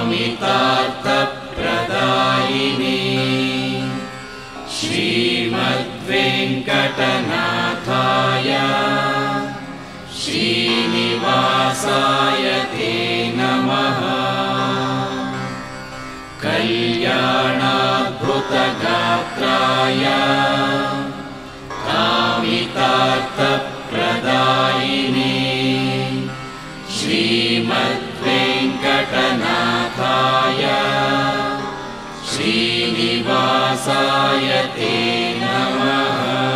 श्रीमद्वेङ्कटनाथाय श्रीनिवासाय ते नमः कल्याणाद्भुतगात्राय कामितार्थप्रदायिने श्रीमद्वेङ्कटनाथाय श्रीनिवासाय ते नमः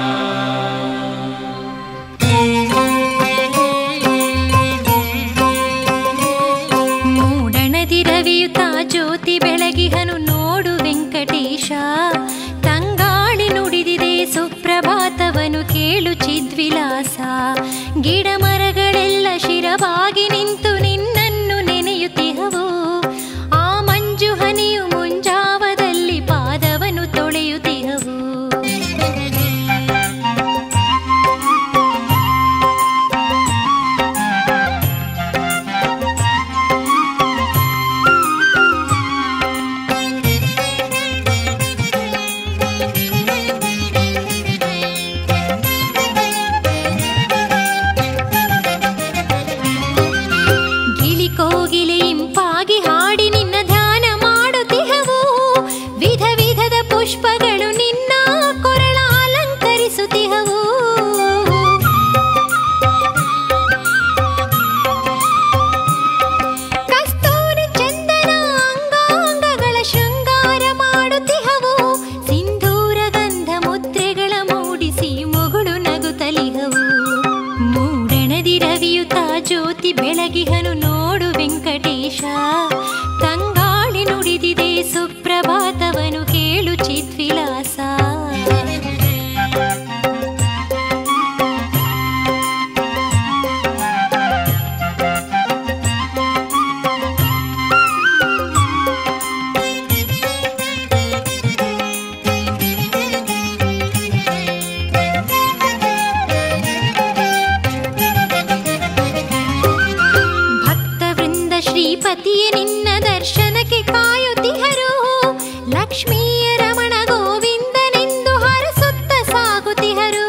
ಮೂಡಣದಿ ರವಿಯುತ ಜ್ಯೋತಿ ಬೆಳಗಿಹನು ನೋಡು ವೆಂಕಟೇಶ ತಂಗಾಳಿ ನುಡಿದಿದೆ ಸುಪ್ರಭಾತವನು ಕೇಳು ಚಿದ್ವಿಲಾಸ ಗಿಡ ಮರಗಳೆಲ್ಲ ಶಿರವಾಗಿ ನಿಂತು ನಿನ್ನನ್ನು ನೆನೆಯುತ್ತಿಹವು ಆ ಮಂಜು ಹನಿಯು ಮುಂಜಾವದಲ್ಲಿ ಪಾದವನು ತೊಳೆಯುತ್ತಿಹವು ಗಿಳಿ ಕೋಗಿಲೆ ಇಂಪಾಗಿ ಹಾಡಿ ನಿನ್ನ ಧ್ಯಾನ ಮಾಡುತ್ತಿಹವು ವಿಧ ವಿಧದ ಪುಷ್ಪಗಳು ನಿನ್ನ ಕೊರಳ ಅಲಂಕರಿಸುತ್ತಿಹವು ಕಸ್ತೂರಿ ಚಂದನ ಅಂಗಾಂಗಗಳ ಶೃಂಗಾರ ಮಾಡುತ್ತಿಹವು ಸಿಂಧೂರ ಗಂಧ ಮುದ್ರೆಗಳ ಮೂಡಿಸಿ ಮುಗುಳು ನಗುತ್ತಲಿಹವು ಮೂಡಣದಿ ರವಿಯುತ ಜ್ಯೋತಿ ಬೆಳಗಿಹನು ನೋಡು ವೆಂಕಟೇಶ ತಂಗಾಳಿ ನುಡಿದಿದೆ ಸುಪ್ರಭಾತವನು ಕೇಳು ಚಿದ್ವಿಲಾಸ ಭಕ್ತ ವೃಂದ ಶ್ರೀಪತಿಯೇ ನಿನ್ನ ದರ್ಶನಕ್ಕೆ ಕಾಯುತ್ತಿಹರು ಲಕ್ಷ್ಮೀಯ ರಮಣ ಗೋವಿಂದನೆಂದು ಹರಸುತ್ತ ಸಾಗುತ್ತಿಹರು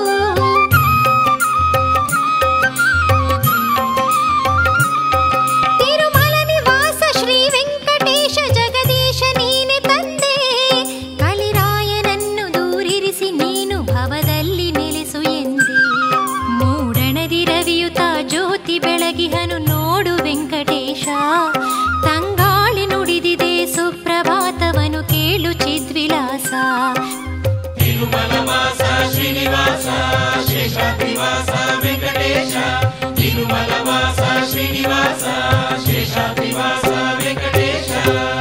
ತಿರುಮಲ ನಿವಾಸ ಶ್ರೀ ವೆಂಕಟೇಶ ಜಗದೀಶ ನೀನೆ ತಂದೆ ಕಲಿರಾಯನನ್ನು ದೂರಿರಿಸಿ ನೀನು ಭವದಲ್ಲಿ ನೆಲೆಸು ಎಂದೆ ಮೂಡಣದಿ ರವಿಯುತ ಜ್ಯೋತಿ ಬೆಳಗಿಹನು ನೋಡು ವೆಂಕಟೇಶ ತಂಗಾಳಿ ನುಡಿದಿದೆ ಸುಪ್ರಭಾತವನು ಕೇಳು ಚಿದ್ವಿಲಾಸ ತಿರುಮಲವಾಸ ಶ್ರೀನಿವಾಸ ಶೇಷಾದ್ರಿವಾಸ ವೆಂಕಟೇಶ ತಿರುಮಲವಾಸ ಶ್ರೀನಿವಾಸ ಶೇಷಾದ್ರಿವಾಸ ವೆಂಕಟೇಶ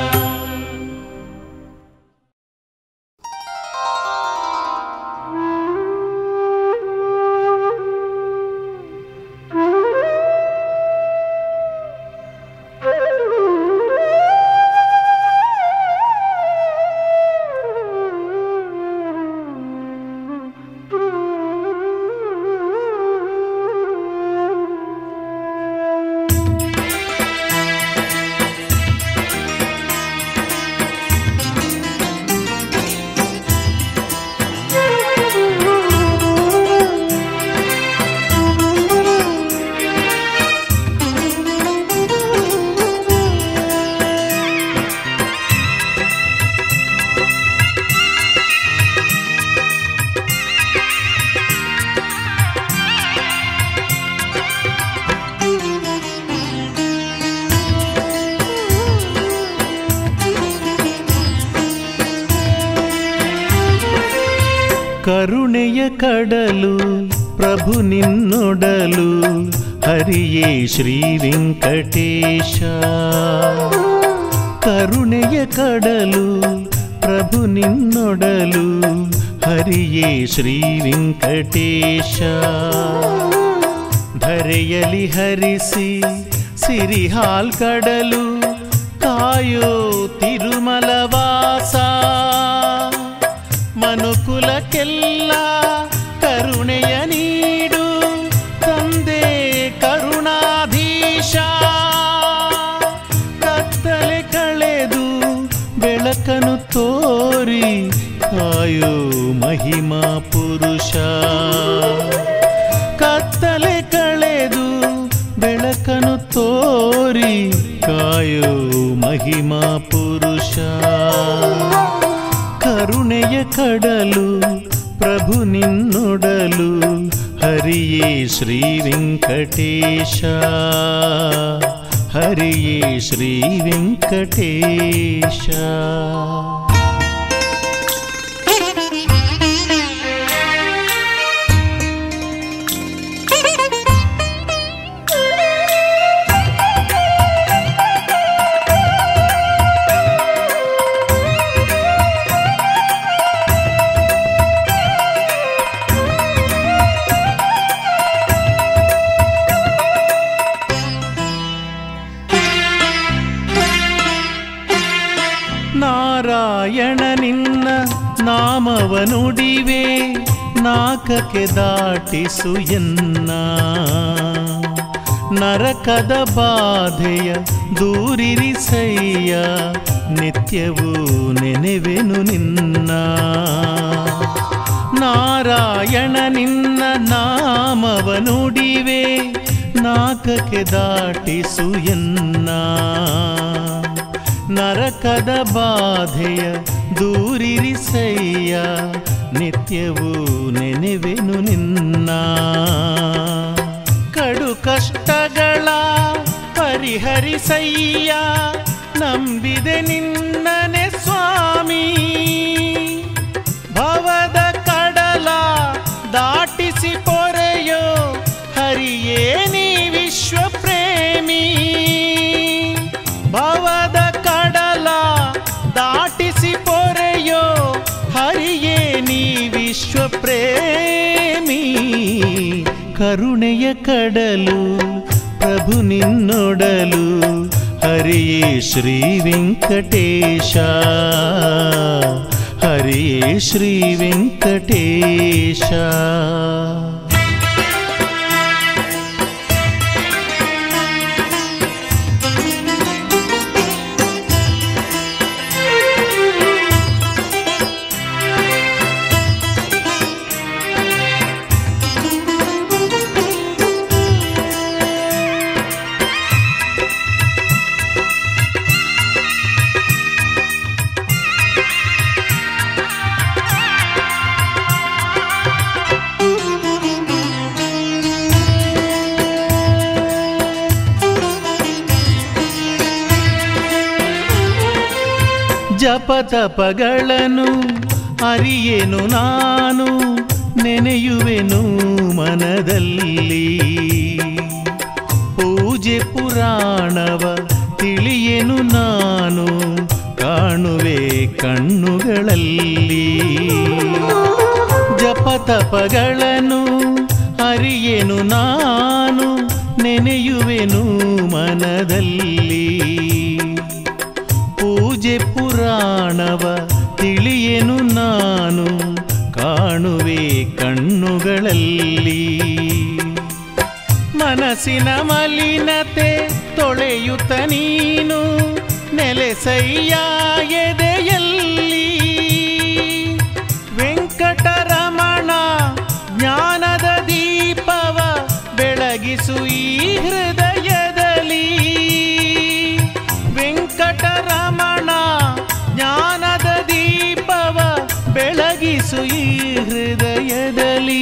ಕರುಣೆಯ ಕಡಲು ಪ್ರಭು ನಿನ್ನೊಡಲು ಹರಿಯೇ ಶ್ರೀ ವೆಂಕಟೇಶ ಕರುಣೆಯ ಕಡಲು ಪ್ರಭು ನಿನ್ನೊಡಲು ಹರಿಯೇ ಶ್ರೀ ವೆಂಕಟೇಶ ಧರೆಯಲಿ ಹರಿಸಿ ಸಿರಿಹಾಲ್ ಕಡಲು ಕಾಯೋ ತಿರುಮಲವಾಸ ಮನುಕುಲಕ್ಕೆಲ್ಲ ಕರುಣೆಯ ನೀಡು ತಂದೆ ಕರುಣಾಧೀಶ ಕತ್ತಲೆ ಬೆಳಕನು ತೋರಿ ಕಾಯೋ ಮಹಿಮಾ ಪುರುಷ ಕತ್ತಲೆ ಕಳೆದು ಬೆಳಕನು ತೋರಿ ಕಾಯೋ ಮಹಿಮಾ ಪುರುಷ ಕರುಣೆಯ ಕಡಲು ಪ್ರಭು ನಿನ್ನೊಡಲು ಹರಿಯೇ ಶ್ರೀ ವೆಂಕಟೇಶ ಹರಿಯೇ ಶ್ರೀ ವೆಂಕಟೇಶ ನಾರಾಯಣ ನಿನ್ನ ನಾಮವ ನುಡಿವೆ ನಾಕಕ್ಕೆ ದಾಟಿಸು ಎನ್ನ ನರಕದ ಬಾಧೆಯ ದೂರಿರಿಸಯ್ಯ ನಿತ್ಯವೂ ನೆನೆವೆನು ನಿನ್ನ ನಾರಾಯಣ ನಿನ್ನ ನಾಮವ ನುಡಿವೆ ನಾಕಕ್ಕೆ ದಾಟಿಸು ಎನ್ನ ನರಕದ ಬಾಧೆಯ ದೂರಿರಿಸಯ್ಯ ನಿತ್ಯವೂ ನೆನೆವೆನು ನಿನ್ನ ಕಡು ಕಷ್ಟಗಳ ಪರಿಹರಿಸಯ್ಯ ನಂಬಿದೆ ನಿನ್ನನೆ ಸ್ವಾಮಿ ಭವದ ಕಡಲ ದಾಟಿಸಿ ಪೊರೆಯೋ ಹರಿಯೇ ನೀ ವಿಶ್ವ ಪ್ರೇಮಿ ಭವದ ಕಡಲ ದಾಟಿಸಿ ಪೊರೆಯೋ ಹರಿಯೇ ನೀ ವಿಶ್ವ ಪ್ರೇಮಿ ಕರುಣೆಯ ಕಡಲು ಪ್ರಭು ನಿನ್ನೊಡಲು ಹರಿಯೇ ಶ್ರೀ ವೆಂಕಟೇಶ ಹರಿಯೇ ಶ್ರೀ ವೆಂಕಟೇಶ ಜಪತಪಗಳನ್ನು ಅರಿಯೆನು ನಾನು ನೆನೆಯುವೆನು ಮನದಲ್ಲಿ ಪೂಜೆ ಪುರಾಣವ ತಿಳಿಯೆನು ನಾನು ಕಾಣುವೆ ಕಣ್ಣುಗಳಲ್ಲಿ ಜಪತಪಗಳನ್ನು ಅರಿಯೆನು ನಾನು ನೆನೆಯುವೆನು ಮನದಲ್ಲಿ ಪೂಜೆ ಪುರಾಣವ ತಿಳಿಯೆನು ನಾನು ಕಾಣುವೆ ಕಣ್ಣುಗಳಲ್ಲಿ ಮನಸ್ಸಿನ ಮಲಿನತೆ ತೊಳೆಯುತ್ತ ನೀನು ನೆಲೆಸಯ್ಯ ಎದೆಯಲ್ಲಿ ವೆಂಕಟರಮಣ ಜ್ಞಾನದ ದೀಪವ ಬೆಳಗಿಸು ಈ ಹೃದಯದಲ್ಲಿ ವೆಂಕಟರಮಣ ಜ್ಞಾನದ ದೀಪವ ಬೆಳಗಿಸು ಈ ಹೃದಯದಲ್ಲಿ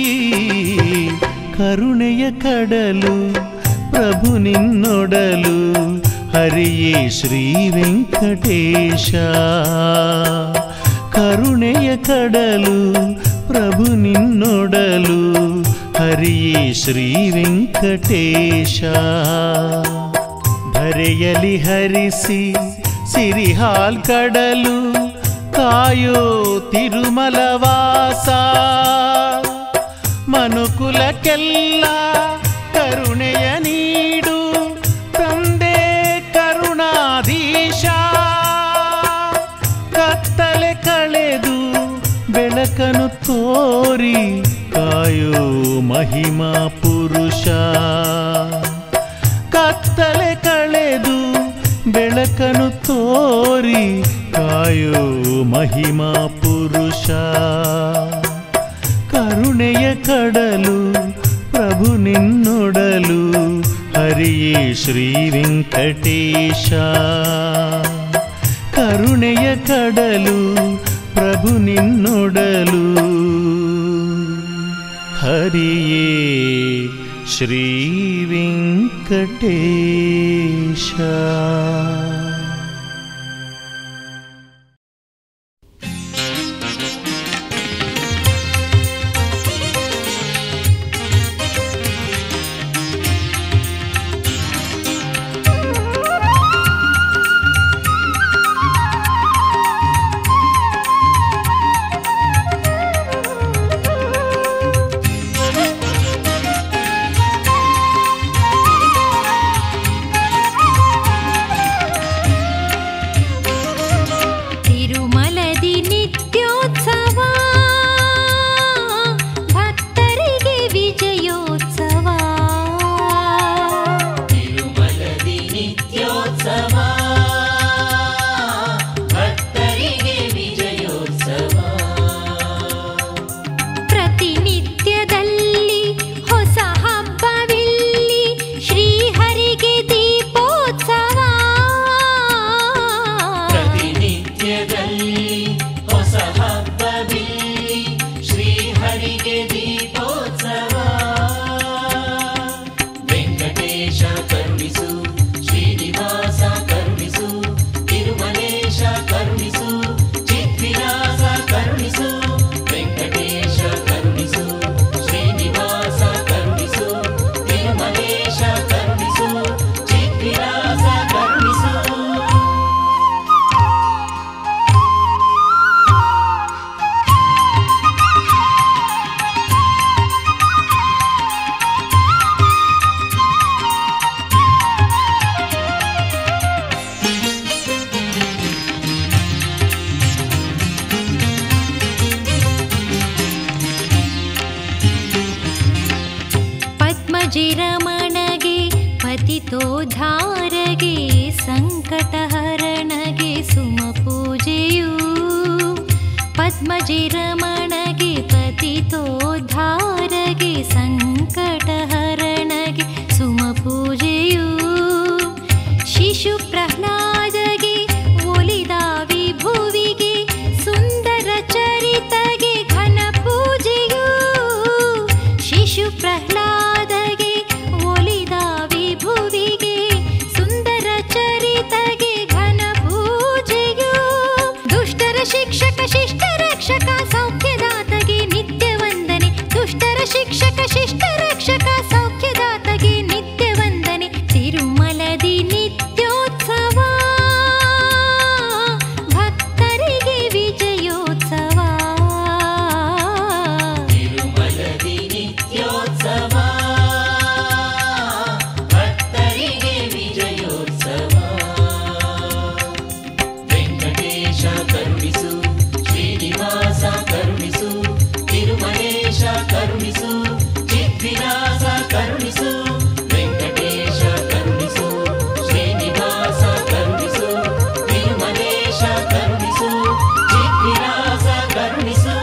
ಕರುಣೆಯ ಕಡಲು ಪ್ರಭು ನಿನ್ನೊಡಲು ಹರಿಯೇ ಶ್ರೀ ವೆಂಕಟೇಶ ಕರುಣೆಯ ಕಡಲು ಪ್ರಭು ನಿನ್ನೊಡಲು ಹರಿಯೇ ಶ್ರೀ ವೆಂಕಟೇಶ ಧರೆಯಲಿ ಹರಿಸಿ ಸಿರಿಹಾಲ್ ಕಡಲು ಕಾಯೋ ತಿರುಮಲವಾಸ ಮನುಕುಲಕ್ಕೆಲ್ಲ ಕರುಣೆಯ ನೀಡು ತಂದೆ ಕರುಣಾಧೀಶ ಕತ್ತಲೆ ಕಳೆದು ಬೆಳಕನು ತೋರಿ ಕಾಯೋ ಮಹಿಮಾ ಪುರುಷ ಕತ್ತಲೆ ಕಳೆದು ಬೆಳಕನು ತೋರಿ ಕಾಯೋ ಮಹಿಮಾ ಪುರುಷ ಕರುಣೆಯ ಕಡಲು ಪ್ರಭು ನಿನ್ನೊಡಲು ಹರಿಯೇ ಶ್ರೀ ವೆಂಕಟೇಶ ಕರುಣೆಯ ಕಡಲು ಪ್ರಭು ನಿನ್ನೊಡಲು ಹರಿಯೇ ಶ್ರೀ ವೆಂಕಟೇಶ ತಿರುಮಲದಿ ನಿತ್ಯೋತ್ಸವ ಭಕ್ತರಿಗೆ ವಿಜಯೋತ್ಸವ ತಿರುಮಲದಿ ನಿತ್ಯೋತ್ಸವ ಭಕ್ತರಿಗೆ ವಿಜಯೋತ್ಸವ ಪ್ರತಿನಿತ್ಯದಲ್ಲಿ ಹೊಸ ಹಬ್ಬವಿಲ್ಲಿ ಶ್ರೀಹರಿಗೆ ದೀಪೋತ್ಸವ ಪ್ರತಿನಿತ್ಯದಲ್ಲಿ ಹೊಸ ಹಬ್ಬವಿಲ್ಲಿ ಶ್ರೀಹರಿಗೆ ದೀಪೋತ್ಸವ ವೆಂಕಟೇಶ ಕರುಣಿಸು ಶ್ರೀನಿವಾಸ ಕರುಣಿಸು ತಿರುಮಲೇಶ ಕರುಣಿಸು ಚಿದ್ವಿಲಾಸ ಕರುಣಿಸು ವೆಂಕಟೇಶ ಕರುಣಿಸು ಶ್ರೀನಿವಾಸ ಕರುಣಿಸು ತಿರುಮಲೇಶ ಕರುಣಿಸು ಚಿದ್ವಿಲಾಸ ಕರುಣಿಸು ಪದ್ಮಜಿರಮಣಗೆ ಪತಿತೋದ್ಧಾರಗೆ ಸಂಕಟಹರಣಗೆ ಸುಮ ಪೂಜೆಯು ಪದ್ಮಜಿರಮಣಗೆ ಪತಿತೋದ್ಧಾರಗೆ ಸಂಕಟಹರಣಗೆ ಸುಮ ಪೂಜೆಯು ಶಿಶು ಪ್ರಹ್ಲಾದಗೆ ಒಲಿದ ವಿಭುವಿಗೆ ಸುಂದರ ಚರಿತಗೆ ಘನ ಪೂಜೆಯು ಶಿಶು ಪ್ರಹ್ಲಾದಗೆ ಒಲಿದ ವಿಭುವಿಗೆ ಸುಂದರ ಚರಿತಗೆ ಘನ ಪೂಜೆಯು ದುಷ್ಟರ ಶಿಕ್ಷಕ ಶಿಷ್ಟ ರಕ್ಷಕ ಸೌಖ್ಯದಾತಗೆ ನಿತ್ಯ ವಂದನೆ ದುಷ್ಟರ ಶಿಕ್ಷಕ ಶಿಷ್ಟ ರಕ್ಷಕ ಸೌಖ್ಯದಾತಗೆ ನಿತ್ಯ ವಂದನೆ ತಿರುಮಲದಿ ನಿತ್ಯೋತ್ಸವ ಭಕ್ತರಿಗೆ ವಿಜಯೋತ್ಸವ ತಿರುಮಲದಿ ನಿತ್ಯೋತ್ಸವ ಭಕ್ತರಿಗೆ ವಿಜಯೋತ್ಸವ ವೆಂಕಟೇಶ ಕರುಣಿಸು ಶ್ರೀನಿವಾಸ ಕರುಣಿಸು ತಿರುಮಲೇಶ ಕರುಣಿಸು ಚಿದ್ವಿಲಾಸ ಕರುಣಿಸು ವೆಂಕಟೇಶ ಕರುಣಿಸು ಶ್ರೀನಿವಾಸ ಕರುಣಿಸು ತಿರುಮಲೇಶ ಕರುಣಿಸು ಚಿದ್ವಿಲಾಸ ಕರುಣಿಸು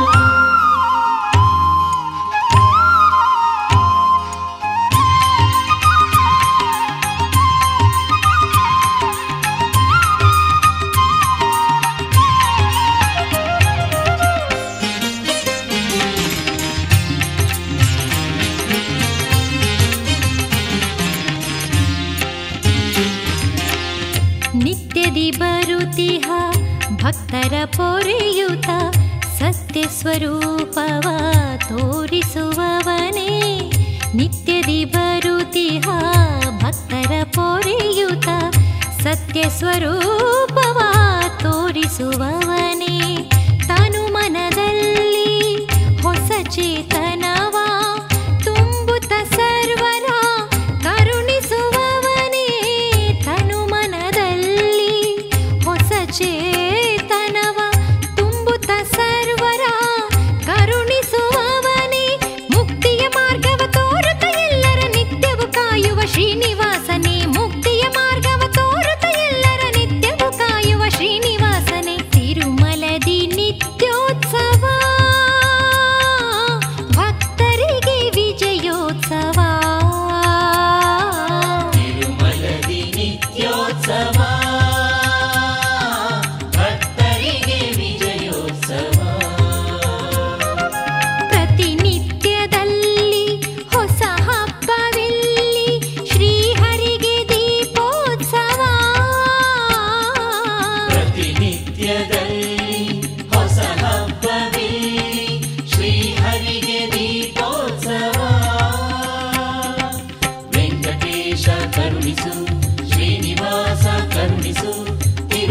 ನಿತ್ಯದಿ ಬರುತಿಹ ಭಕ್ತರ ಪೊರೆಯುತ ಸತ್ಯ ಸ್ವರೂಪವ ತೋರಿಸುವವನೇ ನಿತ್ಯದಿ ಬರುತಿಹ ಭಕ್ತರ ಪೊರೆಯುತ ಸತ್ಯ ಸ್ವರೂಪವ ತೋರಿಸುವವನೇ ತನು ಮನದಲ್ಲಿ ಹೊಸ ಚೇತನವ ತುಂಬುತ್ತ ಸರ್ವರ ಕರುಣಿಸುವವನೇ ತನು ಮನದಲ್ಲಿ ಹೊಸ ಚೇತನವ ತುಂಬುತ್ತ ಸರ್ವರ ಕರುಣಿಸುವವನೇ ಮುಕ್ತಿಯ ಮಾರ್ಗವ ತೋರುತ್ತ ಎಲ್ಲರ ನಿತ್ಯವು ಕಾಯುವ ಶ್ರೀನಿವಾಸನೇ ಮುಕ್ತಿಯ ಮಾರ್ಗವ ತೋರುತ್ತ ಎಲ್ಲರ ನಿತ್ಯವು ಕಾಯುವ ಶ್ರೀನಿವಾಸನೇ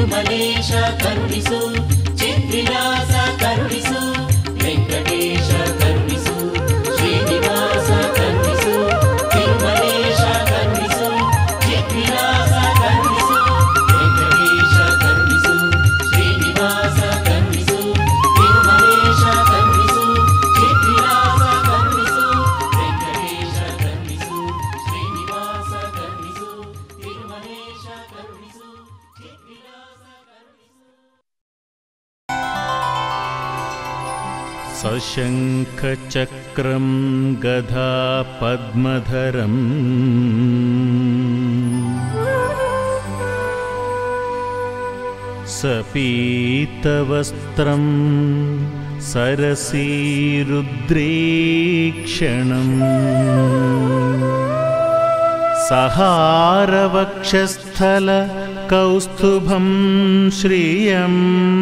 ತಿರುಮಲೇಶ ಕರುಣಿಸು ಚಿದ್ವಿಲಾಸ ಕರುಣಿಸು ವೆಂಕಟೇಶ ಕರುಣಿಸು ಶ್ರೀನಿವಾಸ ಕರುಣಿಸು ತಿರುಮಲೇಶ ಕರುಣಿಸು ಚಿದ್ವಿಲಾಸ ಕರುಣಿಸು ವೆಂಕಟೇಶ ಕರುಣಿಸು ಶ್ರೀನಿವಾಸ ಕರುಣಿಸು ತಿರುಮಲೇಶ ಕರುಣಿಸು ಚಿದ್ವಿಲಾಸ ಕರುಣಿಸು ವೆಂಕಟೇಶ ಕರುಣಿಸು ಶ್ರೀನಿವಾಸ ಕರುಣಿಸು ತಿರುಮಲೇಶ ಕರುಣಿಸು ಚಿದ್ವಿಲಾಸ ಕರುಣಿಸು सशङ्खचक्रं गधा पद्मधरम् सपीतवस्त्रं सरसीरुद्रीक्षणम् सहारवक्षस्थल कौस्तुभं श्रियम्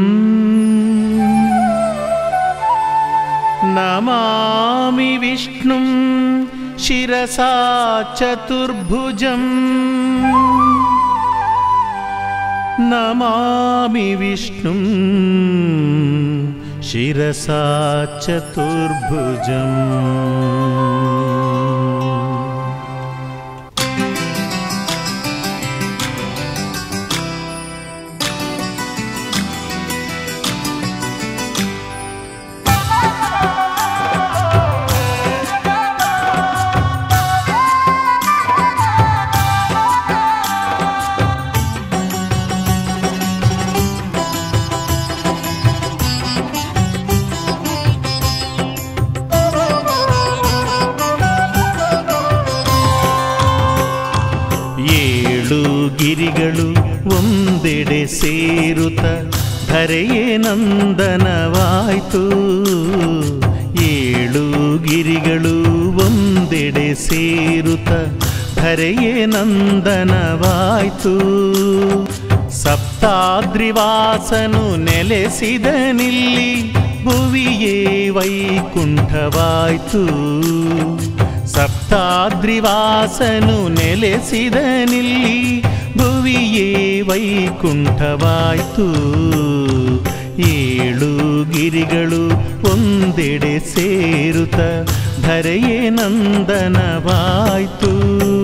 नमामि विष्णुं शिरसा चतुर्भुजम् नमामि विष्णुं शिरसा चतुर्भुजम् ಏಳು ಗಿರಿಗಳು ಒಂದೆಡೆ ಸೇರುತ್ತ ಧರೆಯೇ ನಂದನವಾಯ್ತು ಏಳು ಗಿರಿಗಳು ಒಂದೆಡೆ ಸೇರುತ್ತ ಧರೆಯೇ ನಂದನವಾಯ್ತು ಸಪ್ತಾದ್ರಿವಾಸನು ನೆಲೆಸಿದನಿಲ್ಲಿ ಭುವಿಯೇ ವೈಕುಂಠವಾಯ್ತು ಸಪ್ತಾದ್ರಿವಾಸನು ನೆಲೆಸಿದನಿಲ್ಲಿ ಭುವಿಯೇ ವೈಕುಂಠವಾಯ್ತು ಏಳು ಗಿರಿಗಳು ಒಂದೆಡೆ ಸೇರುತ್ತ ಧರೆಯೇ ನಂದನವಾಯ್ತು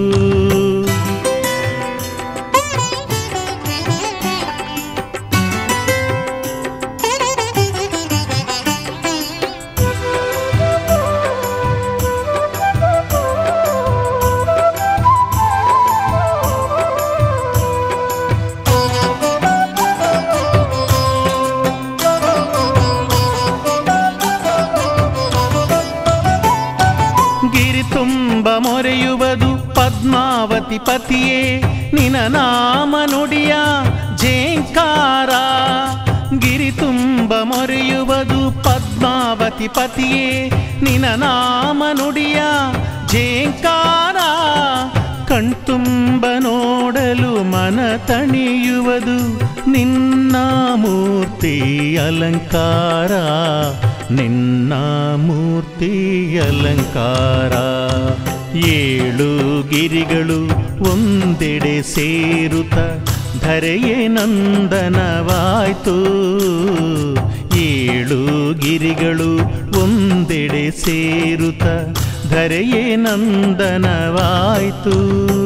ಗಿರಿ ತುಂಬ ಮೊರೆಯುವುದು ಪದ್ಮಾವತಿ ಪತಿಯೇ ನಿನ ನಾಮ ನುಡಿಯ ಜೇಂಕಾರ ಗಿರಿ ತುಂಬ ಮೊರೆಯುವುದು ಪದ್ಮಾವತಿ ಪತಿಯೇ ನಿನ ನಾಮ ನುಡಿಯ ಜೇಂಕಾರ ಕಣ್ತುಂಬ ನೋಡಲು ಮನ ತಣಿಯುವುದು ನಿನ್ನ ಮೂರ್ತಿ ಅಲಂಕಾರ ನಿನ್ನ ಮೂರ್ತಿ ಅಲಂಕಾರ ಏಳು ಗಿರಿಗಳು ಒಂದೆಡೆ ಸೇರುತ್ತ ಧರೆಯೇ ನಂದನವಾಯ್ತು ಏಳು ಗಿರಿಗಳು ಒಂದೆಡೆ ಸೇರುತ್ತ ಧರೆಯೇ ನಂದನವಾಯ್ತು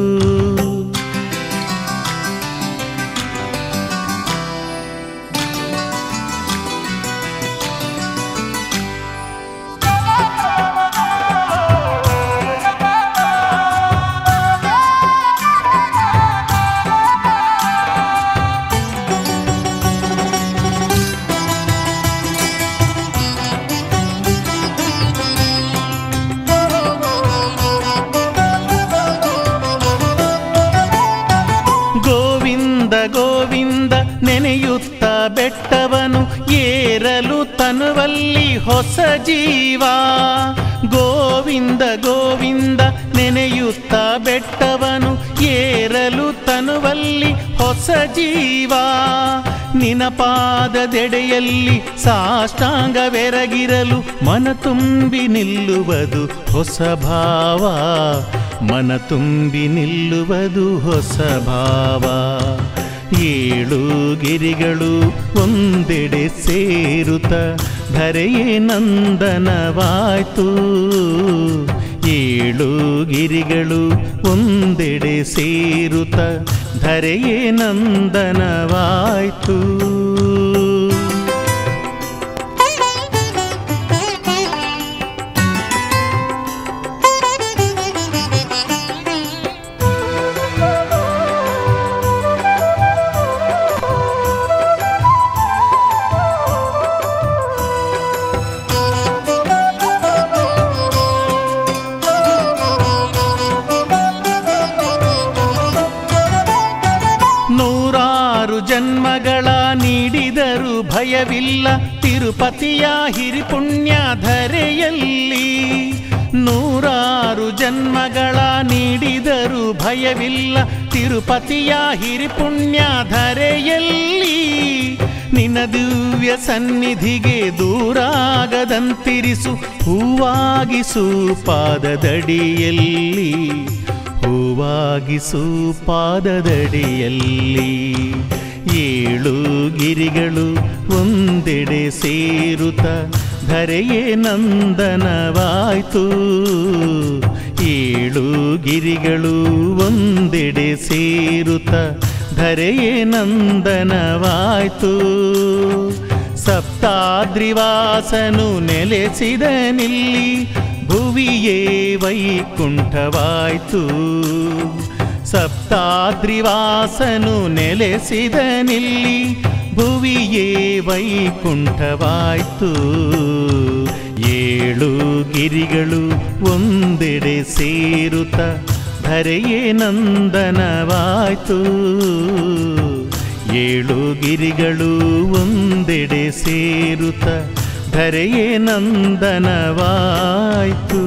ಗೋವಿಂದ ಗೋವಿಂದ ನೆನೆಯುತ್ತ ಬೆಟ್ಟವನು ಏರಲು ತನುವಲ್ಲಿ ಹೊಸ ಜೀವ ಗೋವಿಂದ ಗೋವಿಂದ ನೆನೆಯುತ್ತ ಬೆಟ್ಟವನು ಏರಲು ತನುವಲ್ಲಿ ಹೊಸ ಜೀವ ನಿನ ಪಾದದೆಡೆಯಲ್ಲಿ ಸಾಷ್ಟಾಂಗವೆರಗಿರಲು ಮನ ತುಂಬಿ ನಿಲ್ಲುವುದು ಹೊಸ ಭಾವ ಮನ ತುಂಬಿ ನಿಲ್ಲುವುದು ಹೊಸ ಭಾವ ಏಳು ಗಿರಿಗಳು ಒಂದೆಡೆ ಸೇರುತ್ತ ಧರೆಯೇ ನಂದನವಾಯ್ತು ಏಳು ಗಿರಿಗಳು ಒಂದೆಡೆ ಸೇರುತ್ತ ಧರೆಯೇ ನಂದನವಾಯ್ತು ನೂರಾರು ಜನ್ಮಗಳ ನೀಡಿದರು ಭಯವಿಲ್ಲ ತಿರುಪತಿಯ ಹಿರಿಪುಣ್ಯ ಧರೆಯಲ್ಲಿ ನೂರಾರು ಜನ್ಮಗಳ ನೀಡಿದರು ಭಯವಿಲ್ಲ ತಿರುಪತಿಯ ಹಿರಿಪುಣ್ಯ ಧರೆಯಲ್ಲಿ ನಿನ್ನ ದಿವ್ಯ ಸನ್ನಿಧಿಗೆ ದೂರಾಗದಂತಿರಿಸು ಹೂವಾಗಿಸು ಪಾದದಡಿಯಲ್ಲಿ ಹೂವಾಗಿಸು ಪಾದದಡಿಯಲ್ಲಿ ಏಳು ಗಿರಿಗಳು ಒಂದೆಡೆ ಸೇರುತ್ತ ಧರೆಯೇ ನಂದನವಾಯ್ತು ಏಳು ಗಿರಿಗಳು ಒಂದೆಡೆ ಸೇರುತ್ತ ಧರೆಯೇ ನಂದನವಾಯ್ತು ಸಪ್ತಾದ್ರಿವಾಸನು ನೆಲೆಸಿದ ನಿಲ್ಲಿ ಭುವಿಯೇ ವೈಕುಂಠವಾಯ್ತು ಸಪ್ತಾದ್ರಿವಾಸನು ನೆಲೆಸಿದ ನಿಲ್ಲಿ ಭುವಿಯೇ ವೈಕುಂಠವಾಯ್ತು ಏಳು ಗಿರಿಗಳು ಒಂದೆಡೆ ಸೇರುತ್ತ ಧರೆಯೇ ನಂದನವಾಯ್ತು ಏಳು ಗಿರಿಗಳು ಒಂದೆಡೆ ಸೇರುತ್ತ ಧರೆಯೇ ನಂದನವಾಯ್ತು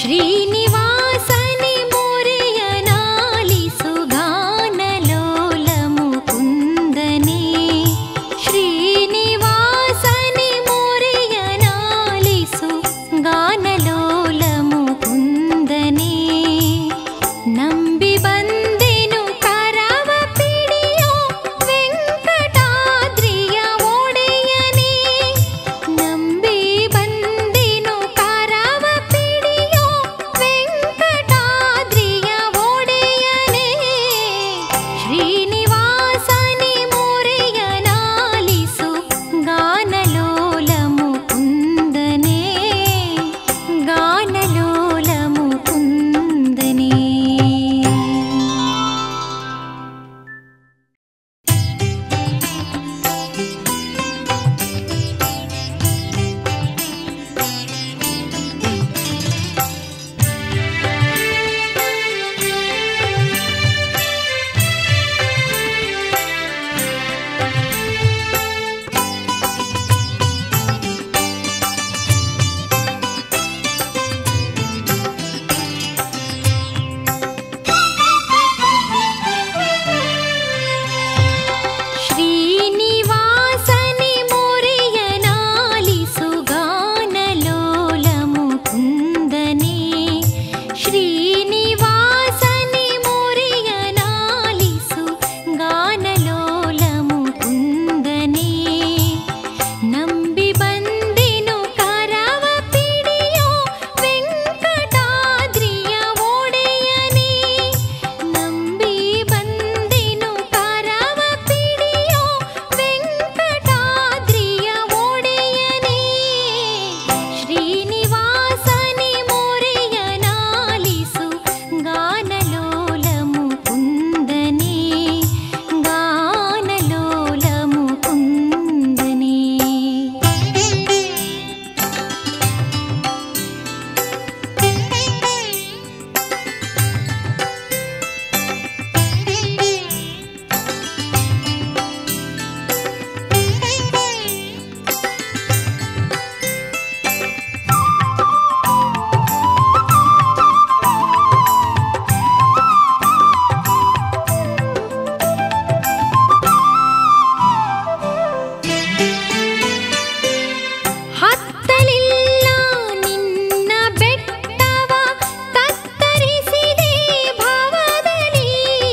ಶ್ರೀನಿವಾಸನಿ ಮೊರೆಯನಾಲಿಸು ಗಾನಲೋಲ ಮುಕುಂದನೇ ಶ್ರೀನಿವಾಸನಿ ಮೊರೆಯನಾಲಿಸು ಗಾನಲೋಲ ಮುಕುಂದನೇ ನಂಬಿ ಬಂದೆನು ಕರವ ಪಿಡಿಯೋ ವೆಂಕಟಾದ್ರಿಯ ಒಡೆಯನೇ ನಂಬಿ ಬಂದೆನು ಕರವ ಪಿಡಿಯೋ ವೆಂಕಟಾದ್ರಿಯ ಒಡೆಯನೇ ಶ್ರೀನಿವಾಸನಿ ಮೊರೆಯನಾಲಿಸು ಗಾನಲೋಲ ಮುಕುಂದನೇ ಗಾನಲೋಲ ಮುಕುಂದನೇ ಶ್ರೀನಿವಾಸನಿ ಮೊರೆಯನಾಲಿಸು ಗಾನಲೋಲ ಮುಕುಂದನೇ ಶ್ರೀನಿವಾಸನಿ ಮೊರೆಯನಾಲಿಸು ಗಾನಲೋಲ ಮುಕುಂದನೇ ನಂಬಿ ಬಂದೆನು ಕರವ ಪಿಡಿಯೋ ವೆಂಕಟಾದ್ರಿಯ ಒಡೆಯನೇ ನಂಬಿ ಬಂದೆನು ಕರವ ಪಿಡಿಯೋ ವೆಂಕಟಾದ್ರಿಯ ಒಡೆಯನೇ ಶ್ರೀನಿವಾಸನಿ ಮೊರೆಯನಾಲಿಸು ಗಾನಲೋಲ ಮುಕುಂದನೇ ಗಾನಲೋಲ ಮುಕುಂದನೇ ಹತ್ತಲಿಲ್ಲ ನಿನ್ನ ಬೆಟ್ಟವ ತತ್ತರಿಸಿದೆ ಭವದಲ್ಲಿ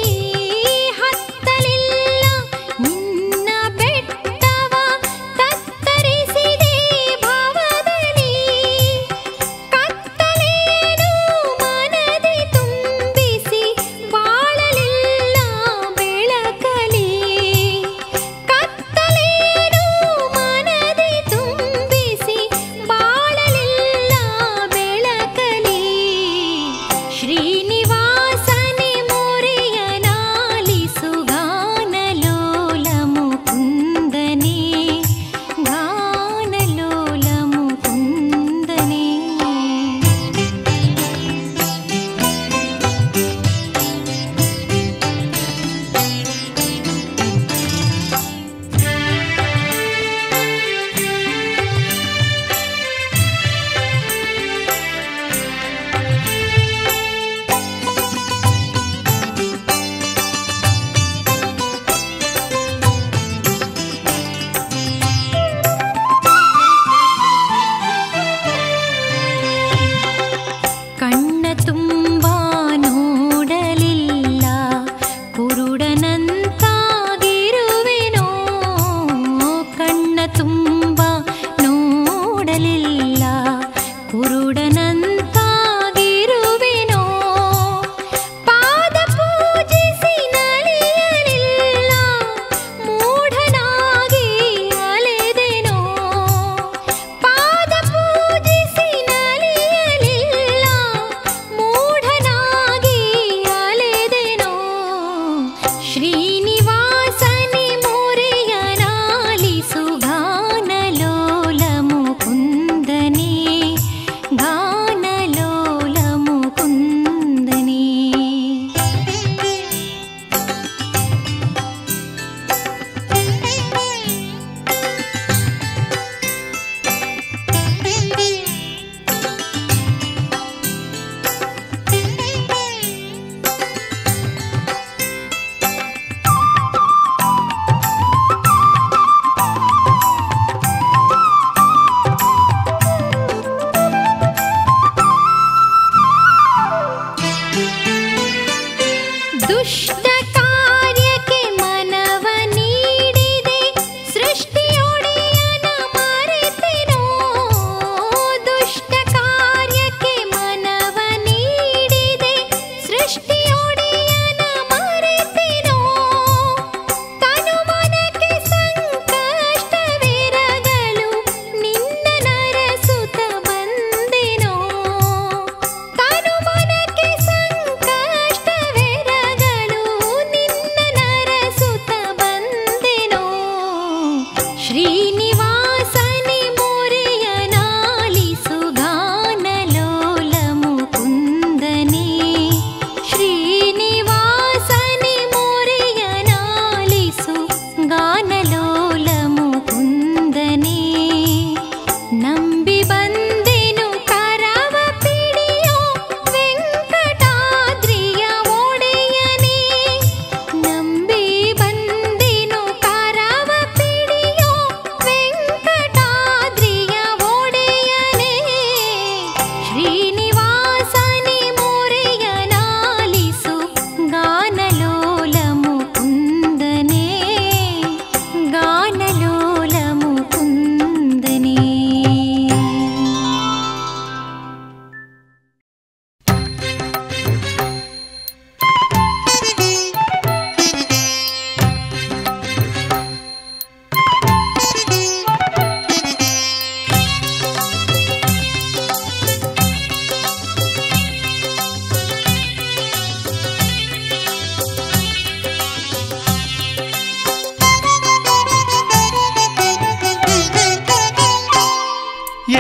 ಹತ್ತಲಿಲ್ಲ ನಿನ್ನ ಬೆಟ್ಟವ ತತ್ತರಿಸಿದೆ ಭವದಲ್ಲಿ ಕತ್ತಲೆಯನ್ನು ಮನದಿ ತುಂಬಿಸಿ ಬಾಳಲಿಲ್ಲ ಬೆಳಕಲಿ ಕತ್ತಲೆಯನ್ನು ಮನದಿ ತುಂಬಿಸಿ ಬಾಳಲಿಲ್ಲ ಬೆಳಕಲಿ ಶ್ರೀನಿವಾಸನೆ ಮೊರೆಯನಾಲಿಸು ಗಾನಲೋಲ ಮುಕುಂದನೇ ಗಾನಲೋಲ ಮುಕುಂದನೇ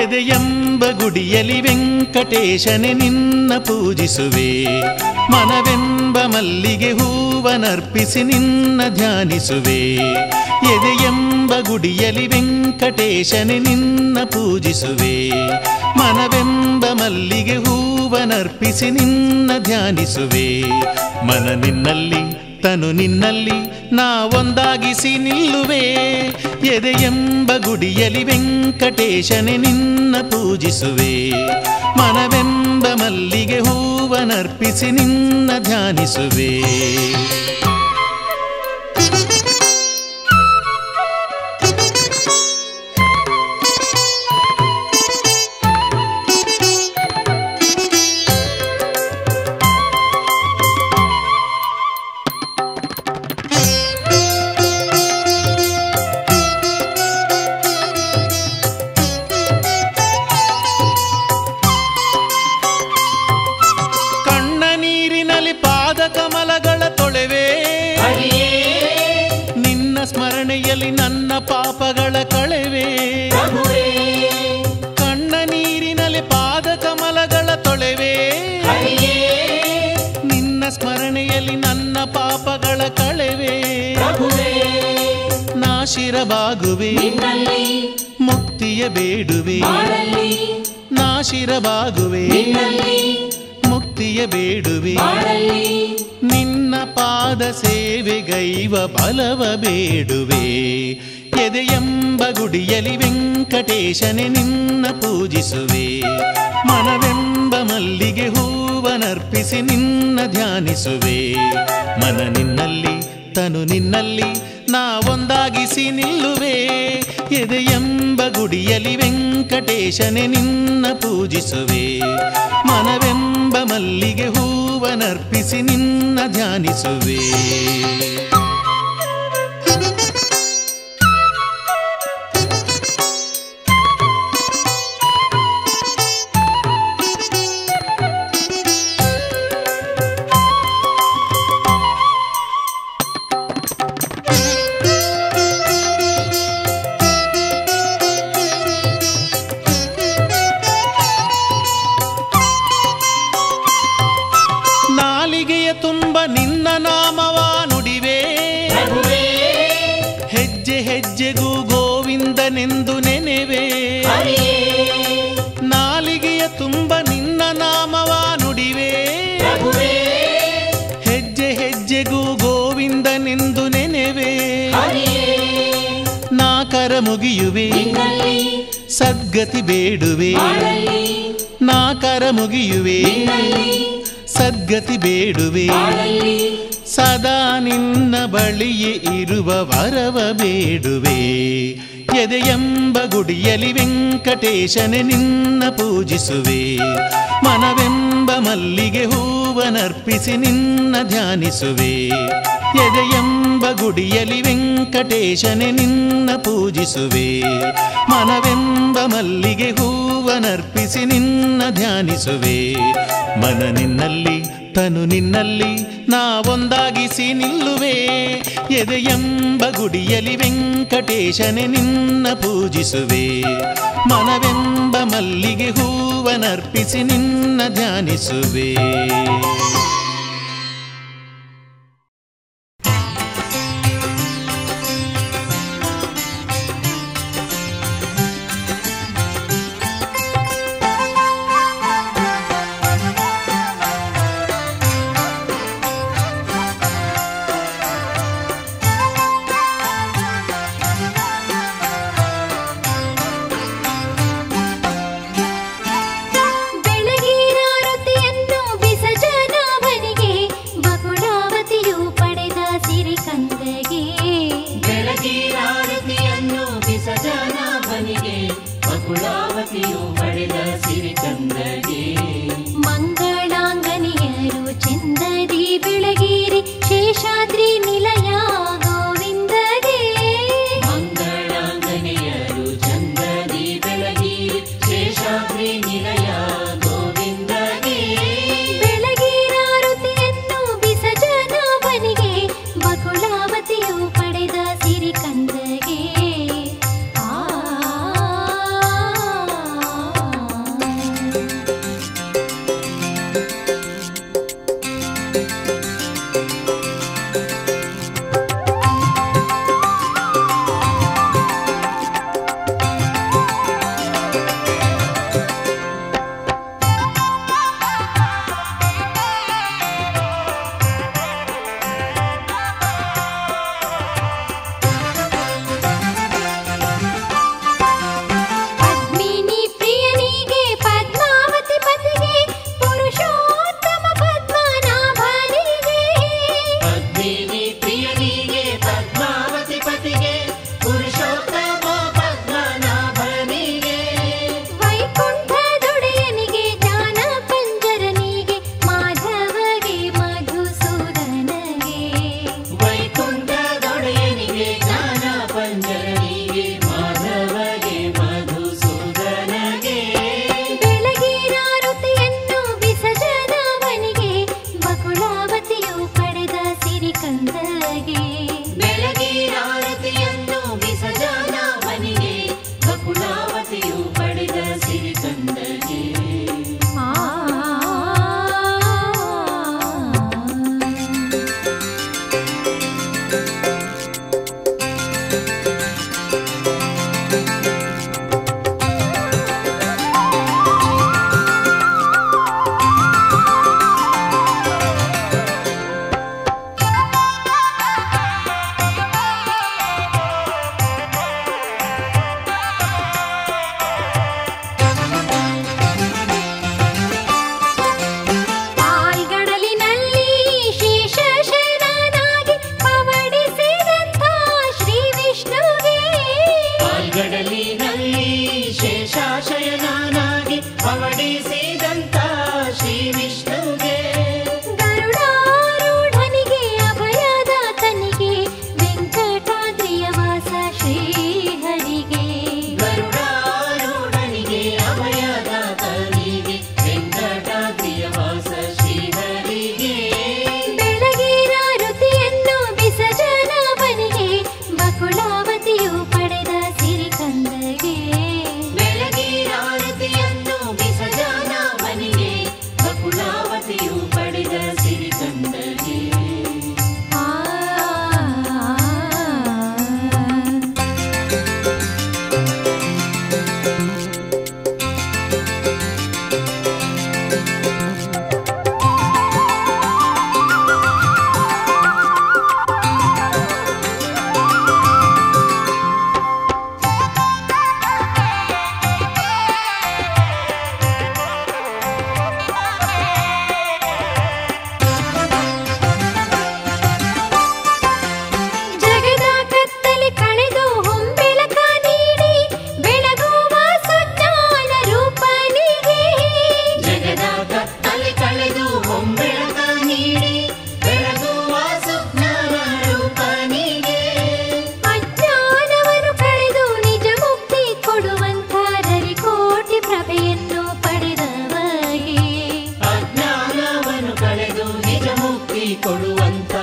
ಎದೆಯೆಂಬ ಗುಡಿಯಲಿ ವೆಂಕಟೇಶನೆ ನಿನ್ನ ಪೂಜಿಸುವೆ ಮನವೆಂಬ ಮಲ್ಲಿಗೆ ಹೂವನರ್ಪಿಸಿ ನಿನ್ನ ಧ್ಯಾನಿಸುವೆ ಎದೆಯೆಂಬ ಗುಡಿಯಲಿ ವೆಂಕಟೇಶನೆ ನಿನ್ನ ಪೂಜಿಸುವೆ ಮನವೆಂಬ ಮಲ್ಲಿಗೆ ಹೂವನರ್ಪಿಸಿ ನಿನ್ನ ಧ್ಯಾನಿಸುವೆ ಮನ ನಿನ್ನಲ್ಲಿ ತನು ನಿನ್ನಲ್ಲಿ ನಾ ಒಂದಾಗಿಸಿ ನಿಲ್ಲುವೆ ಎದೆಯೆಂಬ ಗುಡಿಯಲಿ ವೆಂಕಟೇಶನೆ ನಿನ್ನ ಪೂಜಿಸುವೆ ಮನವೆಂಬ ಮಲ್ಲಿಗೆ ಹೂವನರ್ಪಿಸಿ ನಿನ್ನ ಧ್ಯಾನಿಸುವೆ ಕಣ್ಣ ನೀರಿನಲ್ಲಿ ಪಾದ ಕಮಲಗಳ ತೊಳೆವೆ ಹರಿಯೇ ನಿನ್ನ ಸ್ಮರಣೆಯಲ್ಲಿ ನನ್ನ ಪಾಪಗಳ ಕಳೆವೆ ಪ್ರಭುವೇ ಕಣ್ಣ ನೀರಿನಲ್ಲಿ ಪಾದ ಕಮಲಗಳ ತೊಳೆವೆ ಹರಿಯೇ ನಿನ್ನ ಸ್ಮರಣೆಯಲ್ಲಿ ನನ್ನ ಪಾಪಗಳ ಕಳೆವೆ ಪ್ರಭುವೇ ನಾಶಿರಬಾಗುವೆ ನಿನ್ನಲ್ಲಿ ಮುಕ್ತಿಯ ಬೇಡುವೆ ಬಾಳಲ್ಲಿ ನಾಶಿರಬಾಗುವೆ ನಿನ್ನಲ್ಲಿ ಮುಕ್ತಿಯ ಬೇಡುವೆ ಬಾಳಲ್ಲಿ ನಿನ್ನ ಪಾದ ಸೇವೆಗೈವ ಬಲವ ಬೇಡುವೆ ಎದೆಯೆಂಬ ಗುಡಿಯಲಿ ವೆಂಕಟೇಶನೆ ನಿನ್ನ ಪೂಜಿಸುವೆ ಮನವೆಂಬ ಮಲ್ಲಿಗೆ ಹೂವನರ್ಪಿಸಿ ನಿನ್ನ ಧ್ಯಾನಿಸುವೆ ಮನ ನಿನ್ನಲ್ಲಿ ತನು ನಿನ್ನಲ್ಲಿ ನಾ ಒಂದಾಗಿಸಿ ನಿಲ್ಲುವೆ ಎದೆಯೆಂಬ ಗುಡಿಯಲಿ ವೆಂಕಟೇಶನೆ ನಿನ್ನ ಪೂಜಿಸುವೆ ಮನವೆಂಬ ಮಲ್ಲಿಗೆ ಹೂವನರ್ಪಿಸಿ ನಿನ್ನ ಧ್ಯಾನಿಸುವೆ ನಾಲಿಗೆಯ ತುಂಬ ನಿನ್ನ ನಾಮವ ನುಡಿವೆ ಪ್ರಭುವೇ ಹೆಜ್ಜೆ ಹೆಜ್ಜೆಗೂ ಗೋವಿಂದನೆಂದು ನೆನೆವೆ ಹರಿಯೇ ನಾಲಿಗೆಯ ತುಂಬ ನಿನ್ನ ನಾಮವ ನುಡಿವೆ ಪ್ರಭುವೇ ಹೆಜ್ಜೆ ಹೆಜ್ಜೆಗೂ ಗೋವಿಂದನೆಂದು ನೆನೆವೆ ಹರಿಯೇ ನಾಕರ ಮುಗಿಯುವೆ ನಿನ್ನಲ್ಲಿ ಸದ್ಗತಿ ಬೇಡುವೆ ಬಾಳಲ್ಲಿ ನಾಕರ ಮುಗಿಯುವೆ ನಿನ್ನಲ್ಲಿ ಸದ್ಗತಿ ಬೇಡುವೆ ಬಾಳಲ್ಲಿ ಸದಾ ನಿನ್ನ ಬಳಿಯೇ ಇರುವ ವರವ ಬೇಡುವೆ ಎದೆಯೆಂಬ ಗುಡಿಯಲಿ ವೆಂಕಟೇಶನೆ ನಿನ್ನ ಪೂಜಿಸುವೆ ಮನವೆಂಬ ಮಲ್ಲಿಗೆ ಹೂವನರ್ಪಿಸಿ ನಿನ್ನ ಧ್ಯಾನಿಸುವೆ ಎದೆಯೆಂಬ ಗುಡಿಯಲಿ ವೆಂಕಟೇಶನೆ ನಿನ್ನ ಪೂಜಿಸುವೆ ಮನವೆಂಬ ಮಲ್ಲಿಗೆ ಹೂವನರ್ಪಿಸಿ ನಿನ್ನ ಧ್ಯಾನಿಸುವೆ ಮನ ನಿನ್ನಲ್ಲಿ ತನು ನಿನ್ನಲ್ಲಿ ನಾ ಒಂದಾಗಿಸಿ ನಿಲ್ಲುವೆ ಎದೆಯೆಂಬ ಗುಡಿಯಲಿ ವೆಂಕಟೇಶನೆ ನಿನ್ನ ಪೂಜಿಸುವೆ ಮನವೆಂಬ ಮಲ್ಲಿಗೆ ಹೂವನರ್ಪಿಸಿ ನಿನ್ನ ಧ್ಯಾನಿಸುವೆ ಬೆಳಗಿನ ರತಿಯನ್ನು ವಿಸರ್ಜನೆ ನೀವು ಪಡೆದ ಸಿರಿ ಕಂದಗೆ ಆ ಜಗದ ಕತ್ತಲೆ ಕಳೆದು ಹೊಂಬೆಳಕ ನೀಡಿ ಬೆಳಗುವ ಸುಜ್ಞಾನ ರೂಪನಿಗೆ ಜಗದ ಕತ್ತಲೆ ಕಳೆದು ಹೊಂಬೆಳಕ ನೀಡಿ ಬೆಳಗುವ ಸುಜ್ಞಾನ ರೂಪನಿಗೆ ಅಜ್ಞಾನವನ್ನು ಕಳೆದು ನಿಜ ಮುಕ್ತಿ ಕೊಡುವಂತ ಕೋಟಿ ಪ್ರಭೆಯನ್ನು ಪಡೆದವಗೆ ಅಜ್ಞಾನವನ್ನು ಕಳೆದು ನಿಜ ಮುಕ್ತಿ ಕೊಡುವಂತ